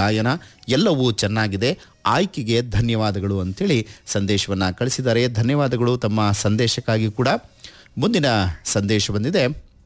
ಗಾಯನ ಎಲ್ಲವೂ ಚೆನ್ನಾಗಿದೆ ಆಯ್ಕೆಗೆ ಧನ್ಯವಾದಗಳು ಅಂತೇಳಿ ಸಂದೇಶವನ್ನು ಕಳಿಸಿದ್ದಾರೆ ಧನ್ಯವಾದಗಳು ತಮ್ಮ ಸಂದೇಶಕ್ಕಾಗಿ ಕೂಡ ಮುಂದಿನ ಸಂದೇಶ ಬಂದಿದೆ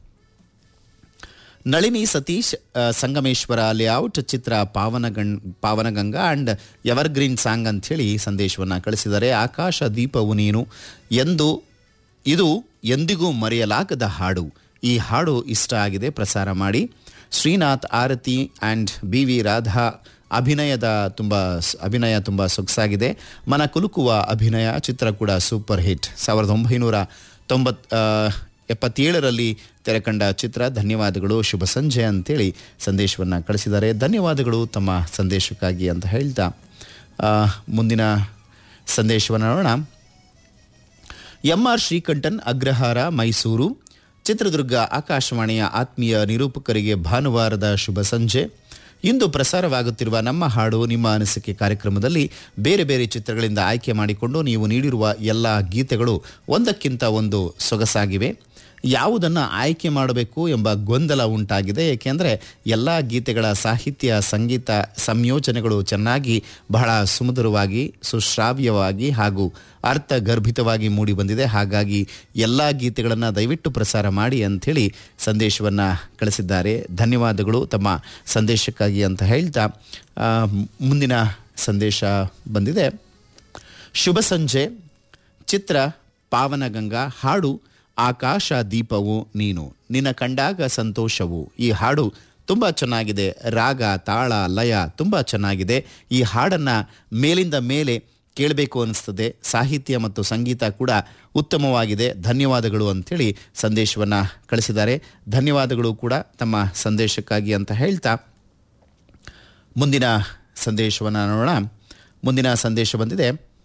ನಳಿನಿ ಸತೀಶ್ ಆ, ಸಂಗಮೇಶ್ವರ ಲೇಔಟ್ ಚಿತ್ರ ಪಾವನಗಣ್ ಪಾವನಗಂಗಾ ಆ್ಯಂಡ್ ಎವರ್ಗ್ರೀನ್ ಸಾಂಗ್ ಅಂಥೇಳಿ ಸಂದೇಶವನ್ನು ಕಳಿಸಿದ್ದಾರೆ ಆಕಾಶ ದೀಪವು ನೀನು ಎಂದು ಇದು ಎಂದಿಗೂ ಮರೆಯಲಾಗದ ಹಾಡು ಈ ಹಾಡು ಇಷ್ಟ ಆಗಿದೆ ಪ್ರಸಾರ ಮಾಡಿ Srinath Aarathi and B V Radha ಅಭಿನಯದ ತುಂಬ ಸ್- ಅಭಿನಯ ತುಂಬ ಸೊಗಸಾಗಿದೆ ಮನ ಕುಲುಕುವ ಅಭಿನಯ ಚಿತ್ರ ಕೂಡ ಸೂಪರ್ ಹಿಟ್ ಸಾವಿರದ ಒಂಬೈನೂರ ತೊಂಬತ್ ಆ, ಎಪ್ಪತ್ತೇಳರಲ್ಲಿ ತೆರೆಕಂಡ ಚಿತ್ರ ಧನ್ಯವಾದಗಳು ಶುಭ ಸಂಜೆ ಅಂತೇಳಿ ಸಂದೇಶವನ್ನು ಕಳಿಸಿದ್ದಾರೆ ಧನ್ಯವಾದಗಳು ತಮ್ಮ ಸಂದೇಶಕ್ಕಾಗಿ ಅಂತ ಹೇಳ್ತಾ ಆ, ಮುಂದಿನ ಸಂದೇಶವನ್ನು ನೋಡೋಣ ಎಂ ಆರ್ ಶ್ರೀಕಂಠನ್ ಅಗ್ರಹಾರ ಮೈಸೂರು ಚಿತ್ರದುರ್ಗ ಆಕಾಶವಾಣಿಯ ಆತ್ಮೀಯ ನಿರೂಪಕರಿಗೆ ಭಾನುವಾರದ ಶುಭ ಸಂಜೆ ಇಂದು ಪ್ರಸಾರವಾಗುತ್ತಿರುವ ನಮ್ಮ ಹಾಡು ನಿಮ್ಮ ಅನಿಸಿಕೆ ಕಾರ್ಯಕ್ರಮದಲ್ಲಿ ಬೇರೆ ಬೇರೆ ಚಿತ್ರಗಳಿಂದ ಆಯ್ಕೆ ಮಾಡಿಕೊಂಡು ನೀವು ನೀಡಿರುವ ಎಲ್ಲ ಗೀತೆಗಳು ಒಂದಕ್ಕಿಂತ ಒಂದು ಸೊಗಸಾಗಿವೆ ಯಾವುದನ್ನು ಆಯ್ಕೆ ಮಾಡಬೇಕು ಎಂಬ ಗೊಂದಲ ಉಂಟಾಗಿದೆ ಏಕೆಂದರೆ ಎಲ್ಲ ಗೀತೆಗಳ ಸಾಹಿತ್ಯ ಸಂಗೀತ ಸಂಯೋಜನೆಗಳು ಚೆನ್ನಾಗಿ ಬಹಳ ಸುಮಧುರವಾಗಿ ಸುಶ್ರಾವ್ಯವಾಗಿ ಹಾಗೂ ಅರ್ಥಗರ್ಭಿತವಾಗಿ ಮೂಡಿಬಂದಿದೆ ಹಾಗಾಗಿ ಎಲ್ಲ ಗೀತೆಗಳನ್ನು ದಯವಿಟ್ಟು ಪ್ರಸಾರ ಮಾಡಿ ಅಂಥೇಳಿ ಸಂದೇಶವನ್ನು ಕಳಿಸಿದ್ದಾರೆ ಧನ್ಯವಾದಗಳು ತಮ್ಮ ಸಂದೇಶಕ್ಕಾಗಿ ಅಂತ ಹೇಳ್ತಾ ಆ, ಮುಂದಿನ ಸಂದೇಶ ಬಂದಿದೆ ಶುಭ ಸಂಜೆ ಚಿತ್ರ ಪಾವನಗಂಗಾ ಹಾಡು ಆಕಾಶ ದೀಪವು ನೀನು ನಿನ್ನ ಕಂಡಾಗ ಸಂತೋಷವು ಈ ಹಾಡು ತುಂಬ ಚೆನ್ನಾಗಿದೆ ರಾಗ ತಾಳ ಲಯ ತುಂಬ ಚೆನ್ನಾಗಿದೆ ಈ ಹಾಡನ್ನು ಮೇಲಿಂದ ಮೇಲೆ ಕೇಳಬೇಕು ಅನಿಸ್ತದೆ ಸಾಹಿತ್ಯ ಮತ್ತು ಸಂಗೀತ ಕೂಡ ಉತ್ತಮವಾಗಿದೆ ಧನ್ಯವಾದಗಳು ಅಂಥೇಳಿ ಸಂದೇಶವನ್ನು ಕಳಿಸಿದ್ದಾರೆ ಧನ್ಯವಾದಗಳು ಕೂಡ ತಮ್ಮ ಸಂದೇಶಕ್ಕಾಗಿ ಅಂತ ಹೇಳ್ತಾ ಮುಂದಿನ ಸಂದೇಶವನ್ನು ನೋಡೋಣ ಮುಂದಿನ ಸಂದೇಶ ಬಂದಿದೆ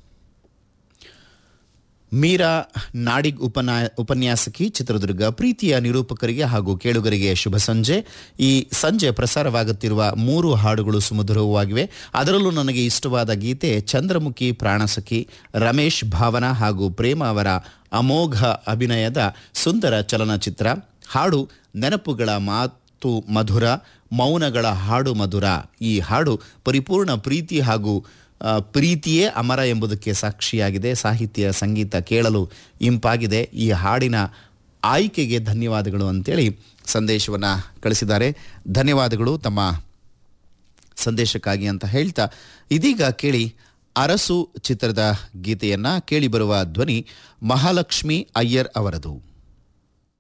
ಮೀರಾ ನಾಡಿಗ್ ಉಪನಾ ಉಪನ್ಯಾಸಕಿ ಚಿತ್ರದುರ್ಗ ಪ್ರೀತಿಯ ನಿರೂಪಕರಿಗೆ ಹಾಗೂ ಕೇಳುಗರಿಗೆ ಶುಭ ಸಂಜೆ ಈ ಸಂಜೆ ಪ್ರಸಾರವಾಗುತ್ತಿರುವ ಮೂರು ಹಾಡುಗಳು ಸುಮಧುರವಾಗಿವೆ ಅದರಲ್ಲೂ ನನಗೆ ಇಷ್ಟವಾದ ಗೀತೆ ಚಂದ್ರಮುಖಿ ಪ್ರಾಣಸಖಿ ರಮೇಶ್ ಭಾವನಾ ಹಾಗೂ ಪ್ರೇಮ ಅವರ ಅಮೋಘ ಅಭಿನಯದ ಸುಂದರ ಚಲನಚಿತ್ರ ಹಾಡು ನೆನಪುಗಳ ಮಾತು ಮಧುರ ಮೌನಗಳ ಹಾಡು ಮಧುರ ಈ ಹಾಡು ಪರಿಪೂರ್ಣ ಪ್ರೀತಿ ಹಾಗೂ ಆ, ಪ್ರೀತಿಯೇ ಅಮರ ಎಂಬುದಕ್ಕೆ ಸಾಕ್ಷಿಯಾಗಿದೆ ಸಾಹಿತ್ಯ ಸಂಗೀತ ಕೇಳಲು ಇಂಪಾಗಿದೆ ಈ ಹಾಡಿನ ಆಯ್ಕೆಗೆ ಧನ್ಯವಾದಗಳು ಅಂತೇಳಿ ಸಂದೇಶವನ್ನು ಕಳಿಸಿದ್ದಾರೆ ಧನ್ಯವಾದಗಳು ತಮ್ಮ ಸಂದೇಶಕ್ಕಾಗಿ ಅಂತ ಹೇಳ್ತಾ ಇದೀಗ ಕೇಳಿ ಅರಸು ಚಿತ್ರದ ಗೀತೆಯನ್ನ ಕೇಳಿ ಬರುವ ಧ್ವನಿ ಮಹಾಲಕ್ಷ್ಮಿ ಅಯ್ಯರ್ ಅವರದು